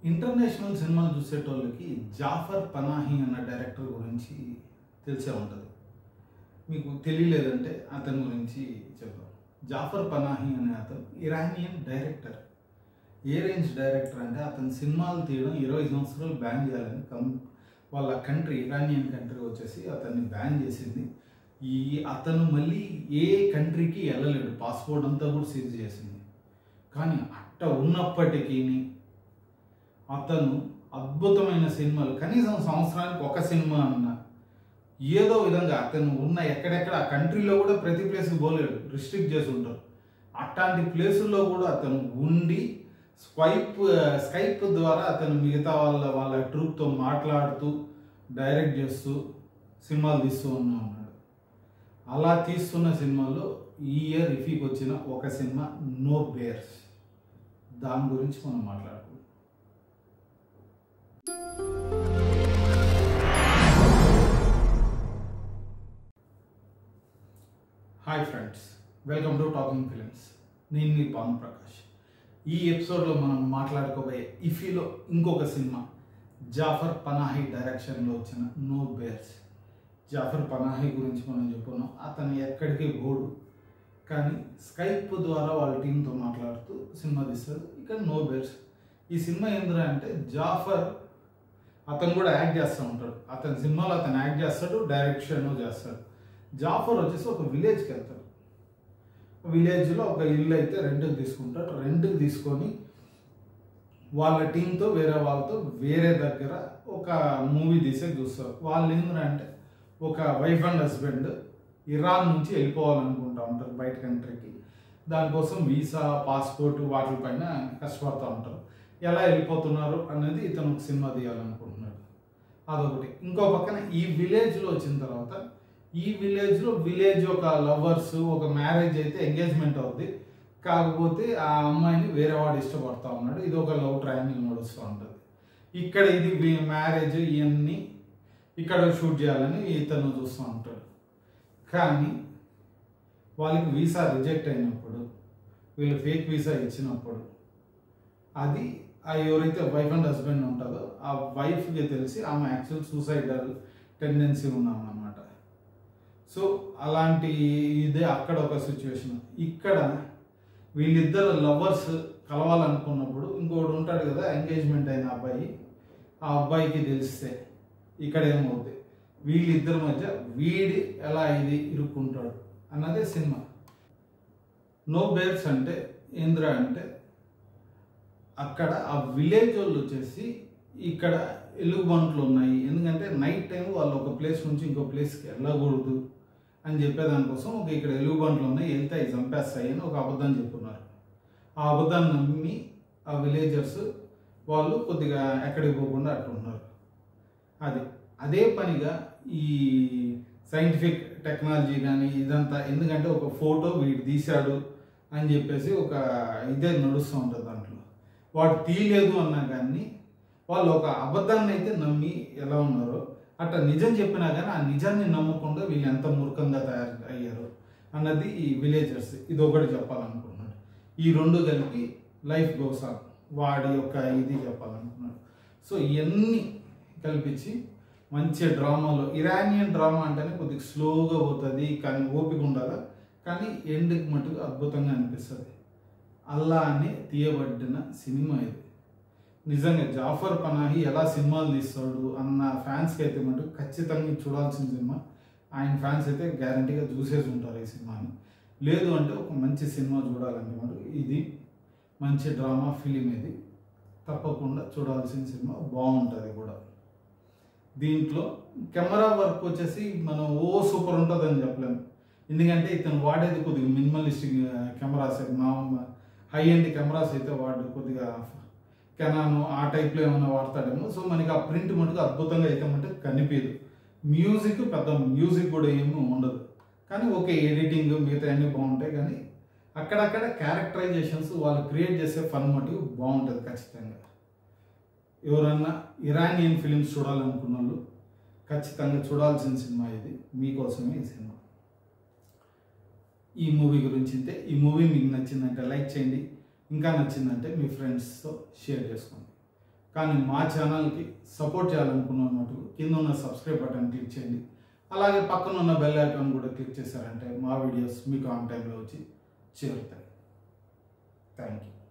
international సినిమాలు చూసేటోళ్ళకి జాఫర్ పనాహి అన్న director గురించి తెలిసే ఉంటుంది మీకు తెలియలేదంటే అతని గురించి చెప్తాం జాఫర్ పనాహి అనే అతను ఇరానియన్ డైరెక్టర్ ఏ రేంజ్ డైరెక్టర్ అంటే అతని సినిమాలు తీయడం ఇరవై సంవత్సరాలు బ్యాన్ చేయాలని కం వాళ్ళ కంట్రీ ఇరానియన్ కంట్రీ వచ్చేసి అతన్ని బ్యాన్ చేసింది ఈ అతను మళ్ళీ ఏ కంట్రీకి వెళ్ళలేడు పాస్పోర్ట్ అంతా కూడా సీజ్ చేసింది కానీ అట్ట ఉన్నప్పటికీ అతను అద్భుతమైన సినిమాలు కనీసం సంవత్సరానికి ఒక సినిమా అన్న ఏదో విధంగా అతను ఉన్న ఎక్కడెక్కడ ఆ కంట్రీలో కూడా ప్రతి ప్లేస్కి పోలేడు రిస్ట్రిక్ట్ చేసి ఉంటారు అట్లాంటి ప్లేసుల్లో కూడా అతను ఉండి స్వైప్ స్కైప్ ద్వారా అతను మిగతా వాళ్ళ వాళ్ళ ట్రూప్తో మాట్లాడుతూ డైరెక్ట్ చేస్తూ సినిమాలు తీస్తూ ఉన్నా ఉన్నాడు అలా తీస్తున్న సినిమాలో ఈ ఇయర్ రిఫీకి వచ్చిన ఒక సినిమా నో బేర్స్ దాని గురించి మనం మాట్లాడుకుందాం hi friends welcome to Talking Films నేను మీ పాన్ ప్రకాష్ ఈ ఎపిసోడ్లో మనం మాట్లాడుకోబోయే ఇఫీలో ఇంకొక సినిమా జాఫర్ పనాహి డైరెక్షన్లో వచ్చిన నో బేర్స్ జాఫర్ పనాహి గురించి మనం చెప్పుకున్నాం అతను ఎక్కడికి పోడు కానీ స్కైప్ ద్వారా వాళ్ళ టీంతో మాట్లాడుతూ సినిమా తీస్తాడు ఇక్కడ నో బేర్స్ ఈ సినిమా ఏంద్రా అంటే జాఫర్ అతను కూడా యాక్ట్ చేస్తూ ఉంటాడు అతని సినిమాలో అతను యాక్ట్ చేస్తాడు డైరెక్షన్ చేస్తాడు జాఫర్ వచ్చేసి ఒక విలేజ్కి వెళ్తాడు విలేజ్లో ఒక ఇల్లు అయితే రెంట్కి తీసుకుంటాడు రెంట్కి తీసుకొని వాళ్ళ టీంతో వేరే వాళ్ళతో వేరే దగ్గర ఒక మూవీ తీసే చూస్తారు వాళ్ళు ఏంటంటే ఒక వైఫ్ అండ్ హస్బెండ్ ఇరాన్ నుంచి వెళ్ళిపోవాలనుకుంటా ఉంటారు బయట కంట్రీకి దానికోసం వీసా పాస్పోర్ట్ వాటిపైన కష్టపడుతూ ఉంటారు ఎలా వెళ్ళిపోతున్నారు అనేది ఇతను ఒక సినిమా తీయాలనుకుంటున్నాడు అదొకటి ఇంకో పక్కన ఈ విలేజ్లో వచ్చిన తర్వాత ఈ విలేజ్లో విలేజ్ ఒక లవర్స్ ఒక మ్యారేజ్ అయితే ఎంగేజ్మెంట్ అవుద్ది కాకపోతే ఆ అమ్మాయిని వేరే వాడు ఇష్టపడతా ఉన్నాడు ఇది ఒక లవ్ ట్రయాంగిల్ నడుస్తూ ఉంటుంది ఇక్కడ ఇది మ్యారేజ్ ఇవన్నీ ఇక్కడ షూట్ చేయాలని ఇతను చూస్తూ ఉంటాడు కానీ వాళ్ళకి వీసా రిజెక్ట్ అయినప్పుడు వీళ్ళు ఫేక్ వీసా ఇచ్చినప్పుడు అది ఆ ఎవరైతే వైఫ్ అండ్ హస్బెండ్ ఉంటుందో ఆ వైఫ్కి తెలిసి ఆమె యాక్చువల్ సూసైడల్ టెండెన్సీ ఉన్నామన్నమాట సో అలాంటి ఇదే అక్కడ ఒక సిచ్యువేషన్ ఇక్కడ వీళ్ళిద్దరు లవర్స్ కలవాలనుకున్నప్పుడు ఇంకోటి ఉంటాడు కదా ఎంగేజ్మెంట్ అయిన అబ్బాయి ఆ అబ్బాయికి తెలిస్తే ఇక్కడ ఏమవుతుంది వీళ్ళిద్దరి మధ్య వీడి ఎలా ఇది ఇరుక్కుంటాడు అన్నదే సినిమా నో బేర్స్ అంటే ఏంద్రా అంటే అక్కడ ఆ విలేజ్ వాళ్ళు వచ్చేసి ఇక్కడ ఎలుగుబంట్లు ఉన్నాయి ఎందుకంటే నైట్ టైం వాళ్ళు ఒక ప్లేస్ నుంచి ఇంకో ప్లేస్కి వెళ్ళకూడదు అని చెప్పేదానికోసం ఒక ఇక్కడ ఎలుగుబంట్లు ఉన్నాయి వెళ్తే అవి చంపేస్తాయి అని ఒక అబద్ధం చెప్పున్నారు ఆ అబద్ధాన్ని నమ్మి ఆ విలేజర్స్ వాళ్ళు కొద్దిగా ఎక్కడికి పోకుండా అట్లున్నారు అది అదే పనిగా ఈ సైంటిఫిక్ టెక్నాలజీ కానీ ఇదంతా ఎందుకంటే ఒక ఫోటో వీడు తీశాడు అని చెప్పేసి ఒక ఇదే నడుస్తూ ఉంటుంది దాంట్లో వాడు తీయలేదు అన్నా కానీ వాళ్ళు ఒక అబద్ధాన్ని అయితే నమ్మి ఎలా ఉన్నారో అట్లా నిజం చెప్పినా కానీ ఆ నిజాన్ని నమ్మకుండా వీళ్ళు ఎంత మూర్ఖంగా తయారు అయ్యారు అన్నది ఈ విలేజర్స్ ఇది ఒకటి చెప్పాలనుకున్నాడు ఈ రెండు కలిపి లైఫ్ గోస్ ఆన్ వాడి యొక్క ఇది చెప్పాలనుకున్నాడు సో ఇవన్నీ కల్పించి మంచి డ్రామాలో ఇరానియన్ డ్రామా అంటేనే కొద్దిగా స్లోగా పోతుంది కానీ ఓపిక ఉండాలి కానీ ఎండ్కి మటుకు అద్భుతంగా అనిపిస్తుంది అల్లా అని తీయబడిన సినిమా ఇది నిజంగా జాఫర్ పనాహి ఎలా సినిమాలు తీస్తాడు అన్న ఫ్యాన్స్కి అయితే మటుకు ఖచ్చితంగా చూడాల్సిన సినిమా ఆయన ఫ్యాన్స్ అయితే గ్యారంటీగా చూసేసి ఉంటారు ఈ సినిమాని లేదు అంటే ఒక మంచి సినిమా చూడాలంటే మటుకు ఇది మంచి డ్రామా ఫిలిం ఇది తప్పకుండా చూడాల్సిన సినిమా బాగుంటుంది కూడా దీంట్లో కెమెరా వర్క్ వచ్చేసి మనం ఓ సూపర్ ఉంటుందని చెప్పలేము ఎందుకంటే ఇతను వాడేది కొద్దిగా మినిమలిస్టిక్ కెమెరాస్ మా హై ఎండ్ కెమెరాస్ అయితే వాడు కొద్దిగా కెనాను ఆ టైప్లో ఏమైనా వాడతాడేమో సో మనకి ఆ ప్రింట్ మటుకు అద్భుతంగా అయితే మటుకు కనిపించదు మ్యూజిక్ పెద్ద మ్యూజిక్ కూడా ఏమీ ఉండదు కానీ ఓకే ఎడిటింగ్ మిగతా అన్నీ బాగుంటాయి కానీ అక్కడక్కడ క్యారెక్టరైజేషన్స్ వాళ్ళు క్రియేట్ చేసే ఫన్ మటుకు బాగుంటుంది ఖచ్చితంగా ఎవరన్నా ఇరానియన్ ఫిలిమ్స్ చూడాలనుకున్న వాళ్ళు ఖచ్చితంగా చూడాల్సిన సినిమా ఇది మీకోసమే ఈ సినిమా ఈ మూవీ గురించి అయితే ఈ మూవీ మీకు నచ్చిందంటే లైక్ చేయండి ఇంకా నచ్చిందంటే మీ ఫ్రెండ్స్తో షేర్ చేసుకోండి కానీ మా ఛానల్కి సపోర్ట్ చేయాలనుకున్న మటుకు కింద ఉన్న సబ్స్క్రైబ్ బటన్ క్లిక్ చేయండి అలాగే పక్కన ఉన్న బెల్ ఐకాన్ కూడా క్లిక్ చేశారంటే మా వీడియోస్ మీకు ఆన్ టైంలో వచ్చి చేరుతాయి థ్యాంక్ యూ